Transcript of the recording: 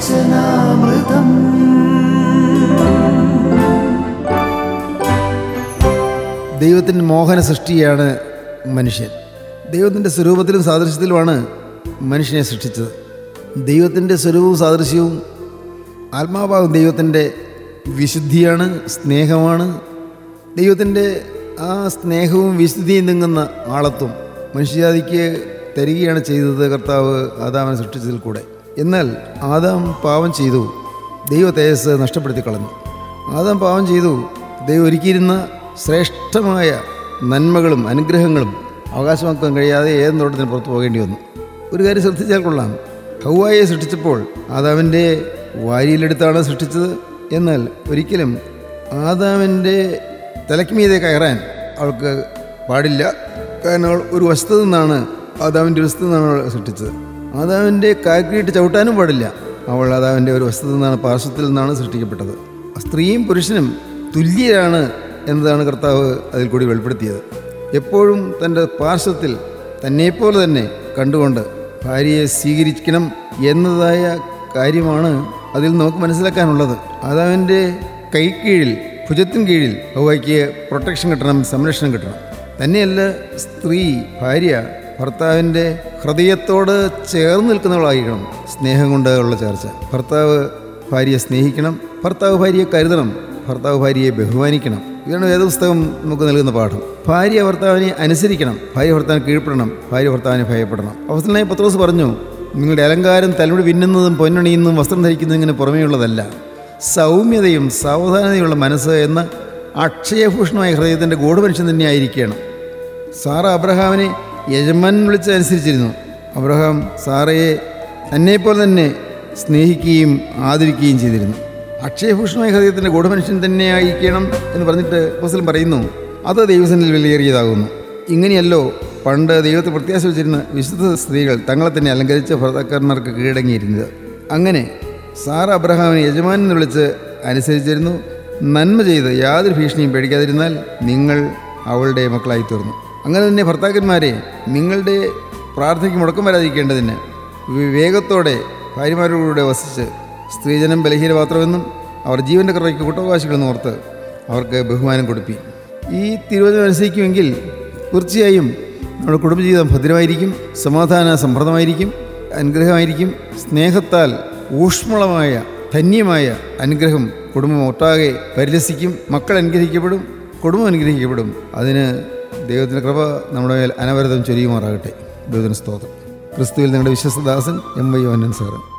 വചനാമൃതം ദൈവത്തിൻ്റെ മോഹന സൃഷ്ടിയാണ് മനുഷ്യൻ ദൈവത്തിൻ്റെ സ്വരൂപത്തിലും സാദൃശ്യത്തിലുമാണ് മനുഷ്യനെ സൃഷ്ടിച്ചത് ദൈവത്തിൻ്റെ സ്വരൂപവും സാദൃശ്യവും ആത്മാഭാവം ദൈവത്തിൻ്റെ വിശുദ്ധിയാണ് സ്നേഹമാണ് ദൈവത്തിൻ്റെ ആ സ്നേഹവും വിശുദ്ധിയും നീങ്ങുന്ന ആളത്വം മനുഷ്യജാതിക്ക് തരികയാണ് ചെയ്തത് കർത്താവ് ആദാമനെ സൃഷ്ടിച്ചതിൽ കൂടെ എന്നാൽ ആദാം പാവം ചെയ്തു ദൈവ തേജസ് നഷ്ടപ്പെടുത്തി കളഞ്ഞു ആദാം പാവം ചെയ്തു ദൈവം ഒരുക്കിയിരുന്ന ശ്രേഷ്ഠമായ നന്മകളും അനുഗ്രഹങ്ങളും അവകാശമാക്കാൻ കഴിയാതെ ഏത് തോട്ടത്തിന് പുറത്തു പോകേണ്ടി വന്നു ഒരു കാര്യം ശ്രദ്ധിച്ചാൽ കൊള്ളാം ഹൗവായെ സൃഷ്ടിച്ചപ്പോൾ ആദാമിൻ്റെ വാരിയിലെടുത്താണ് സൃഷ്ടിച്ചത് എന്നാൽ ഒരിക്കലും ആദാമിൻ്റെ തലയ്ക്ക് മീതെ കയറാൻ അവൾക്ക് പാടില്ല കാരണം അവൾ ഒരു വശത്തു നിന്നാണ് ആദാമിൻ്റെ ഒരു വശത്തു നിന്നാണ് അവൾ സൃഷ്ടിച്ചത് ആദാമിൻ്റെ കാക്കിയിട്ട് ചവിട്ടാനും പാടില്ല അവൾ ആദാമിൻ്റെ ഒരു വശത്തു നിന്നാണ് പാർശ്വത്തിൽ നിന്നാണ് സൃഷ്ടിക്കപ്പെട്ടത് സ്ത്രീയും പുരുഷനും തുല്യരാണ് എന്നതാണ് കർത്താവ് അതിൽ കൂടി വെളിപ്പെടുത്തിയത് എപ്പോഴും തൻ്റെ പാർശ്വത്തിൽ തന്നെപ്പോലെ തന്നെ കണ്ടുകൊണ്ട് ഭാര്യയെ സ്വീകരിക്കണം എന്നതായ കാര്യമാണ് അതിൽ നമുക്ക് മനസ്സിലാക്കാനുള്ളത് ആദാമിൻ്റെ കൈക്കീഴിൽ ഭുജത്തിന് കീഴിൽ ഹൗവയ്ക്ക് പ്രൊട്ടക്ഷൻ കിട്ടണം സംരക്ഷണം കിട്ടണം തന്നെയല്ല സ്ത്രീ ഭാര്യ ഭർത്താവിൻ്റെ ഹൃദയത്തോട് ചേർന്ന് നിൽക്കുന്നവളായിരിക്കണം സ്നേഹം കൊണ്ട് ഉള്ള ചേർച്ച ഭർത്താവ് ഭാര്യയെ സ്നേഹിക്കണം ഭർത്താവ് ഭാര്യയെ കരുതണം ഭർത്താവ് ഭാര്യയെ ബഹുമാനിക്കണം ഇതാണ് വേദപുസ്തകം നമുക്ക് നൽകുന്ന പാഠം ഭാര്യ ഭർത്താവിനെ അനുസരിക്കണം ഭാര്യ ഭർത്താവിന് കീഴ്പ്പെടണം ഭാര്യ ഭർത്താവിനെ ഭയപ്പെടണം അവസരനായി പത്രോസ് പറഞ്ഞു നിങ്ങളുടെ അലങ്കാരം തലമുടി പിന്നുന്നതും പൊന്നണിയുന്നതും വസ്ത്രം ധരിക്കുന്നതും ഇങ്ങനെ പുറമേയുള്ളതല്ല സൗമ്യതയും സാവധാനതയുള്ള മനസ്സ് എന്ന അക്ഷയഭൂഷണമായ ഹൃദയത്തിൻ്റെ ഗൂഢമനുഷ്യൻ തന്നെ ആയിരിക്കണം സാറ അബ്രഹാമിനെ യജമാൻ വിളിച്ച് അനുസരിച്ചിരുന്നു അബ്രഹാം സാറയെ തന്നെപ്പോലെ തന്നെ സ്നേഹിക്കുകയും ആദരിക്കുകയും ചെയ്തിരുന്നു അക്ഷയഭൂഷണമായ ഹൃദയത്തിൻ്റെ ഗൂഢമനുഷ്യൻ തന്നെ ആയിരിക്കണം എന്ന് പറഞ്ഞിട്ട് പുസ്തകം പറയുന്നു അത് ദൈവസനിൽ വിലയേറിയതാകുന്നു ഇങ്ങനെയല്ലോ പണ്ട് ദൈവത്തെ പ്രത്യാശ വെച്ചിരുന്ന വിശുദ്ധ സ്ത്രീകൾ തങ്ങളെ തന്നെ അലങ്കരിച്ച ഭർത്താക്കന്മാർക്ക് കീഴടങ്ങിയിരുന്നത് അങ്ങനെ സാറ അബ്രഹാമിനെ യജമാനെന്ന് എന്ന് വിളിച്ച് അനുസരിച്ചിരുന്നു നന്മ ചെയ്ത് യാതൊരു ഭീഷണിയും പേടിക്കാതിരുന്നാൽ നിങ്ങൾ അവളുടെ മക്കളായി തീർന്നു അങ്ങനെ തന്നെ ഭർത്താക്കന്മാരെ നിങ്ങളുടെ പ്രാർത്ഥനയ്ക്ക് മുടക്കം വരാതിരിക്കേണ്ടതിന് വിവേകത്തോടെ ഭാര്യമാരോടുകൂടെ വസിച്ച് സ്ത്രീജനം ബലഹീനപാത്രമെന്നും അവർ ജീവൻ്റെ കറയ്ക്ക് കുട്ടവകാശികളെന്ന് ഓർത്ത് അവർക്ക് ബഹുമാനം കൊടുപ്പി ഈ തിരുവചനം അനുസരിക്കുമെങ്കിൽ തീർച്ചയായും നമ്മുടെ കുടുംബജീവിതം ഭദ്രമായിരിക്കും സമാധാന സമൃദ്ധമായിരിക്കും അനുഗ്രഹമായിരിക്കും സ്നേഹത്താൽ ഊഷ്മളമായ ധന്യമായ അനുഗ്രഹം കുടുംബം ഒട്ടാകെ പരിലസിക്കും മക്കൾ അനുഗ്രഹിക്കപ്പെടും കുടുംബം അനുഗ്രഹിക്കപ്പെടും അതിന് ദൈവത്തിൻ്റെ കൃപ നമ്മുടെ മേൽ അനവരതം ചൊരിയുമാറാകട്ടെ ദൈവത്തിന് സ്തോത്രം ക്രിസ്തുവിൽ നിങ്ങളുടെ വിശ്വസദാസൻ എം വൈ ഓനൻ സാറ്